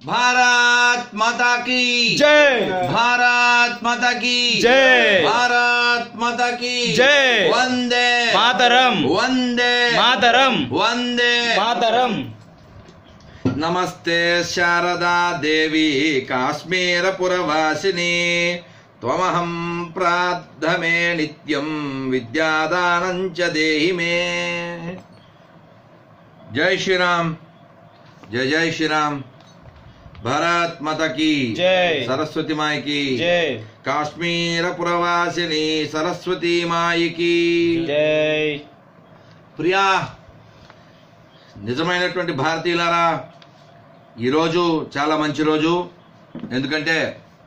భారత్ మాతా key జై భారత్ మాతా key జై. భారత్ మాతా key జై. వందే మాతరం వందే మాతరం వందే మాతరం నమస్తే శారదా దేవి కాశ్మీరపురవాసిని త్వమహం ప్రార్థమే నిత్యం విద్యాదానం చ దేహి మే జై శ్రీరామ్ జై జై శ్రీరామ్ భారత్ మాత కీ జై. సరస్వతి మాయకి జై కాశ్మీరపురవాసిని సరస్వతి మాయకి జై ప్రియా నిజమైనటువంటి భారతీయులారా ఈరోజు చాలా మంచి రోజు ఎందుకంటే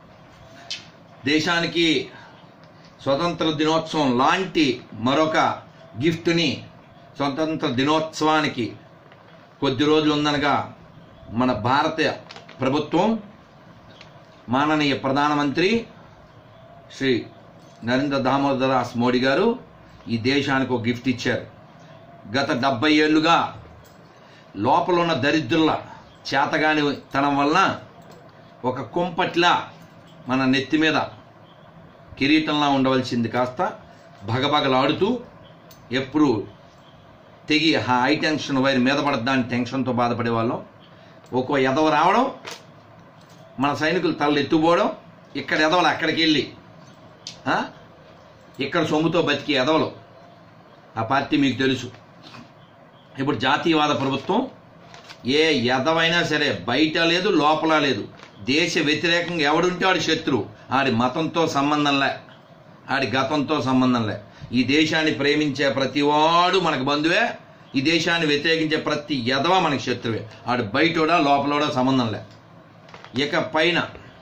దేశానికి స్వతంత్ర దినోత్సవం లాంటి మరొక గిఫ్ట్ని స్వతంత్ర దినోత్సవానికి కొద్ది రోజులు ఉందనగా మన భారత ప్రభుత్వం మాననీయ ప్రధానమంత్రి శ్రీ నరేంద్ర దామోదరాస్ మోడీ గారు ఈ దేశానికి ఒక గిఫ్ట్ ఇచ్చారు గత డెబ్బై ఏళ్ళుగా లోపల ఉన్న దరిద్రుల చేతగాని తనం వలన ఒక కుంపట్లా మన నెత్తి మీద కిరీటంలా ఉండవలసింది కాస్త భగభగలాడుతూ ఎప్పుడు తెగి ఆ హై టెన్షన్ వైర్ మీద పడద్దాని టెన్షన్తో బాధపడే వాళ్ళం ఒక్కో ఎదవ రావడం మన సైనికులు తలలు ఎత్తుపోవడం ఇక్కడ ఎదవలు అక్కడికి వెళ్ళి ఆ? ఇక్కడ సొమ్ముతో బతికి ఎదవలు ఆ పార్టీ మీకు తెలుసు ఇప్పుడు జాతీయవాద ప్రభుత్వం ఏ ఎదవైనా సరే బయట లేదు లోపల లేదు దేశ వ్యతిరేకంగా ఎవడుంటే ఆడి శత్రువు ఆడి మతంతో సంబంధంలే ఆడి గతంతో సంబంధంలే ఈ దేశాన్ని ప్రేమించే ప్రతివాడు మనకు బంధువే ఈ దేశాన్ని వ్యతిరేకించే ప్రతి ఎదవ మనకి శత్రువే ఆడు బయటోడా లోపలోడా సంబంధంలే ఇక పైన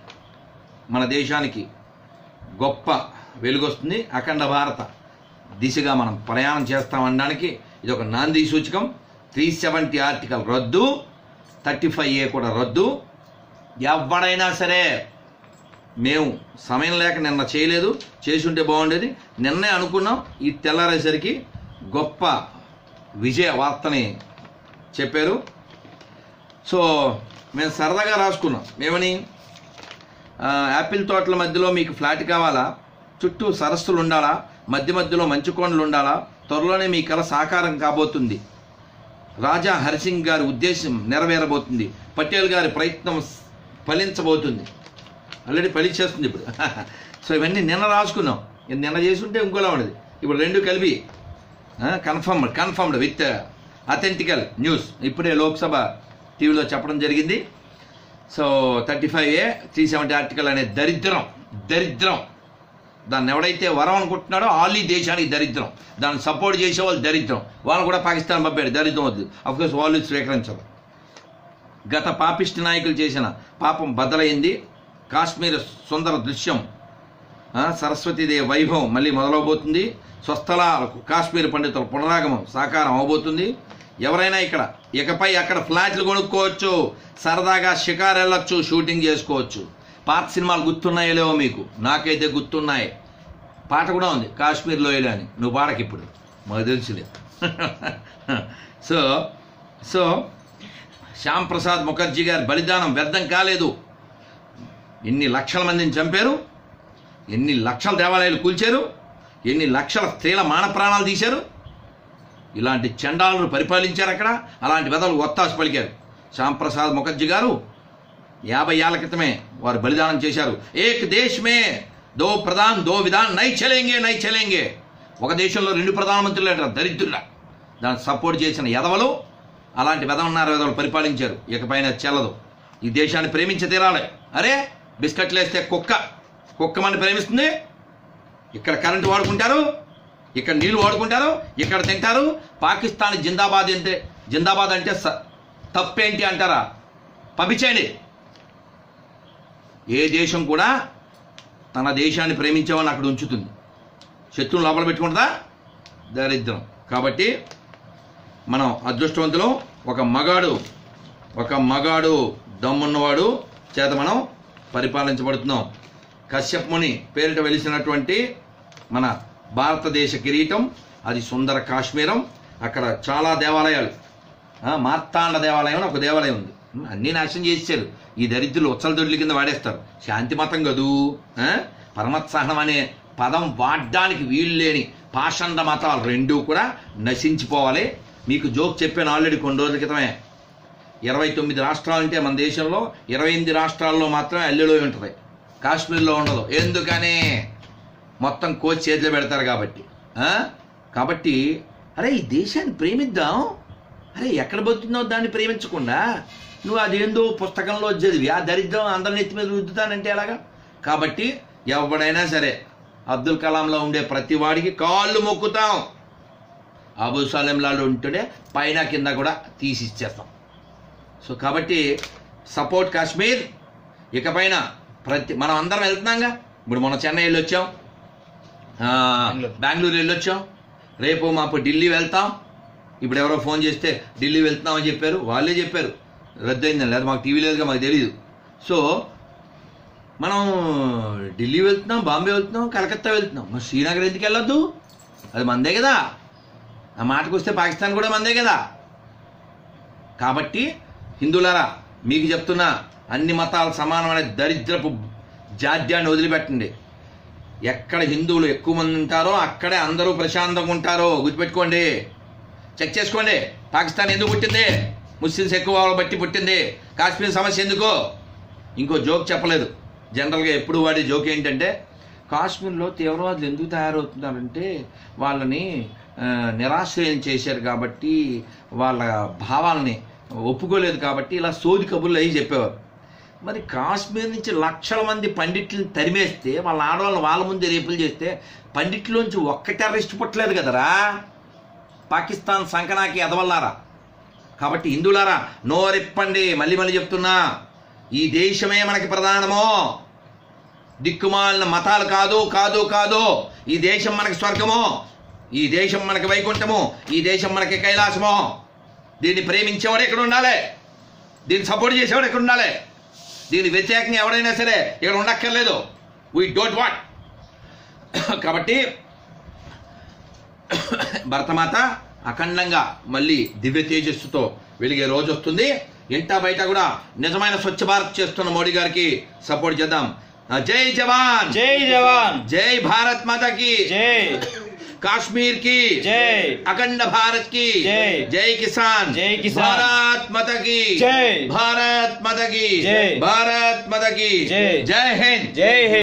మన దేశానికి గొప్ప వెలుగొస్తుంది అఖండ భారత దిశగా మనం ప్రయాణం చేస్తామనడానికి ఇది ఒక నాంది సూచకం త్రీ సెవెంటీ ఆర్టికల్ రద్దు థర్టీ ఫైవ్ ఏ కూడా రద్దు ఎవడైనా సరే మేము సమయం లేక నిన్న చేయలేదు చేసుంటే బాగుండేది నిన్నే అనుకున్నాం ఈ తెల్లారేసరికి గొప్ప విజయ వార్తని చెప్పారు సో మేము సరదాగా రాసుకున్నాం ఏమని ఆ, యాపిల్ తోటల మధ్యలో మీకు ఫ్లాట్ కావాలా చుట్టూ సరస్సులు ఉండాలా మధ్య మధ్యలో మంచు కొండలు ఉండాలా త్వరలోనే మీ కళ సాకారం కాబోతుంది రాజా హరిసింగ్ గారి ఉద్దేశం నెరవేరబోతుంది పటేల్ గారి ప్రయత్నం స్- ఫలించబోతుంది ఆల్రెడీ ఫలించేస్తుంది ఇప్పుడు సో ఇవన్నీ నిన్న రాసుకున్నాం ఇది నిన్న చేసుంటే ఇంకోలా ఉండేది ఇప్పుడు రెండు కలిపి confirmed confirmed with authentical news ఇప్పుడే లోక్సభ టీవీలో చెప్పడం జరిగింది so thirty five A three seventy article అనే దరిద్రం దరిద్రం దాన్ని ఎవడైతే వరం అనుకుంటున్నాడో ఆల్ ఈ దేశానికి దరిద్రం దాన్ని సపోర్ట్ చేసే వాళ్ళు దరిద్రం వాళ్ళు కూడా పాకిస్తాన్ పంపాడు దరిద్రం వద్దు అఫ్కోర్స్ వాళ్ళు స్వీకరించరు గత పాపిష్టి నాయకులు చేసిన పాపం బదలైంది కాశ్మీర్ సుందర దృశ్యం ఆ, సరస్వతీదేవి వైభవం మళ్ళీ మొదలవబోతుంది స్వస్థలాలకు కాశ్మీర్ పండితుల పునరాగమం సాకారం అవబోతుంది ఎవరైనా ఇక్కడ ఇకపై అక్కడ ఫ్లాట్లు కొనుక్కోవచ్చు సరదాగా షికారు వెళ్ళొచ్చు షూటింగ్ చేసుకోవచ్చు పాత సినిమాలు గుర్తున్నాయో లేవో మీకు నాకైతే గుర్తున్నాయి పాట కూడా ఉంది కాశ్మీర్లో అని నువ్వు పాడకి ఇప్పుడు మాకు తెలుసులే సో సో శ్యామ్ ప్రసాద్ ముఖర్జీ గారి బలిదానం వ్యర్థం కాలేదు ఎన్ని లక్షల మందిని చంపారు ఎన్ని లక్షల దేవాలయాలు కూల్చారు ఎన్ని లక్షల స్త్రీల మాన ప్రాణాలు తీశారు ఇలాంటి చండాలను పరిపాలించారు అక్కడ అలాంటి వెదలు ఒత్తాసు పలికారు శ్యాంప్రసాద్ ముఖర్జీ గారు యాభై ఏళ్ల క్రితమే వారు బలిదానం చేశారు ఏక్ దేశ్ మే దో ప్రధాన్ దో విధాన్ నై చలేంగే నై చలేంగే ఒక దేశంలో రెండు ప్రధానమంత్రులు అంటారు దరిద్రుల దాన్ని సపోర్ట్ చేసిన ఎదవలు అలాంటి వెదవన్నారు వెదవలు పరిపాలించారు ఇకపైన చెల్లదు ఈ దేశాన్ని ప్రేమించి తీరాలి అరే బిస్కెట్లు వేస్తే కుక్క కుక్క మన ప్రేమిస్తుంది ఇక్కడ కరెంటు వాడుకుంటారు ఇక్కడ నీళ్లు వాడుకుంటారు ఇక్కడ తింటారు పాకిస్తాన్ జిందాబాద్ అంటే జిందాబాద్ అంటే స- తప్పేంటి అంటారా పంపించేయండి ఏ దేశం కూడా తన దేశాన్ని ప్రేమించేవాళ్ళని అక్కడ ఉంచుతుంది శత్రువులు లోపల పెట్టుకుంటుందా దరిద్రం కాబట్టి మనం అదృష్టవంతులు ఒక మగాడు ఒక మగాడు దమ్మున్నవాడు చేత మనం పరిపాలించబడుతున్నాం కశ్యప్ ముని పేరిట వెలిసినటువంటి మన భారతదేశ కిరీటం అది సుందర కాశ్మీరం అక్కడ చాలా దేవాలయాలు ఆ, మార్తాండ దేవాలయం అని ఒక దేవాలయం ఉంది అన్నీ నాశనం చేశారు ఈ దరిద్రులు ఉచ్చల దొడ్ల కింద వాడేస్తారు శాంతి మతం కదూ ఆ? పరమత్సహనం అనే పదం వాడడానికి వీలు లేని పాషండ మతాలు రెండూ కూడా నశించిపోవాలి మీకు జోక్ చెప్పాను ఆల్రెడీ కొన్ని రోజుల క్రితమే ఇరవై తొమ్మిది రాష్ట్రాలు అంటే మన దేశంలో ఇరవై ఎనిమిది రాష్ట్రాల్లో మాత్రమే అల్లెలో ఉంటుంది కాశ్మీర్లో ఉండదు ఎందుకని మొత్తం కోచ్ చేతిలో పెడతారు కాబట్టి ఆ? కాబట్టి అరే ఈ దేశాన్ని ప్రేమిద్దాం అరే ఎక్కడ బతుకుతున్నావు దాన్ని ప్రేమించకుండా నువ్వు అదేందో పుస్తకంలో చదివి ఆ దరిద్రం అందరిని ఎత్తి మీద రుద్దుతానంటే ఎలాగా కాబట్టి ఎవడైనా సరే అబ్దుల్ కలాంలో ఉండే ప్రతి వాడికి కాళ్ళు మొక్కుతాం అబు సలెంలాలో ఉంటుండే పైన కింద కూడా తీసి ఇచ్చేస్తాం సో కాబట్టి సపోర్ట్ కాశ్మీర్ ఇకపైన ప్రతి మనం అందరం వెళ్తున్నాంగా ఇప్పుడు మన చెన్నై వెళ్ళొచ్చాం ఆ, బెంగళూరు. బెంగళూరు వెళ్ళొచ్చాం రేపు మాపు ఢిల్లీ వెళ్తాం ఇప్పుడు ఎవరో ఫోన్ చేస్తే ఢిల్లీ వెళ్తున్నామని చెప్పారు వాళ్ళే చెప్పారు రద్దయిందని లేదా మాకు టీవీ లేదుగా మాకు తెలియదు సో మనం ఢిల్లీ వెళ్తున్నాం బాంబే వెళ్తున్నాం కలకత్తా వెళ్తున్నాం మరి శ్రీనగర్ ఎందుకు వెళ్ళొద్దు అది మందే కదా ఆ మాటకు వస్తే పాకిస్తాన్ కూడా మందే కదా కాబట్టి హిందువులారా మీకు చెప్తున్నా అన్ని మతాలు సమానమైన దరిద్రపు జాడ్యాన్ని వదిలిపెట్టండి ఎక్కడ హిందువులు ఎక్కువ మంది ఉంటారో అక్కడే అందరూ ప్రశాంతంగా ఉంటారో గుర్తుపెట్టుకోండి చెక్ చేసుకోండి పాకిస్తాన్ ఎందుకు పుట్టింది ముస్లిమ్స్ ఎక్కువ వాళ్ళ బట్టి పుట్టింది కాశ్మీర్ సమస్య ఎందుకు ఇంకో జోక్ చెప్పలేదు జనరల్గా ఎప్పుడు వాడే జోక్ ఏంటంటే కాశ్మీర్లో తీవ్రవాదులు ఎందుకు తయారవుతున్నారంటే వాళ్ళని ఆ, నిరాశ్రయం చేశారు కాబట్టి వాళ్ళ భావాలని ఒప్పుకోలేదు కాబట్టి ఇలా సోది కబుర్లు అయ్యి చెప్పేవారు మరి కాశ్మీర్ నుంచి లక్షల మంది పండిట్లను తరిమేస్తే వాళ్ళ ఆడవాళ్ళని వాళ్ళ ముందే రేపులు చేస్తే పండిట్లోంచి ఒక్క టెర్రరిస్ట్ పుట్టలేదు కదరా పాకిస్తాన్ సంకనాకి ఎదవల్లారా కాబట్టి హిందువులారా నోరెప్పండి మళ్ళీ మళ్ళీ చెప్తున్నా ఈ దేశమే మనకి ప్రధానమో దిక్కుమాలిన మతాలు కాదు కాదు కాదు ఈ దేశం మనకి స్వర్గమో ఈ దేశం మనకి వైకుంఠము ఈ దేశం మనకి కైలాసమో దీన్ని ప్రేమించేవాడు ఎక్కడ ఉండాలి దీన్ని సపోర్ట్ చేసేవాడు ఎక్కడ ఉండాలి దీని వ్యతిరేకంగా ఎవడైనా సరే ఇక్కడ ఉండక్కర్లేదు వీ డోంట్ వాట్ కాబట్టి భరతమాత అఖండంగా మళ్ళీ దివ్య తేజస్సుతో వెలిగే రోజు వస్తుంది ఇంటా బయట కూడా నిజమైన స్వచ్ఛ భారత్ చేస్తున్న మోడీ గారికి సపోర్ట్ చేద్దాం ఆ, జై జవాన్ జై జవాన్ జై భారత్ మాత की జై కాశ్మీర్ की జై अखंड भारत की जय। जय किसान जय किसान। भारत माता की जय। भारत माता की जय। भारत माता की जय। जय हिंद జై హింద్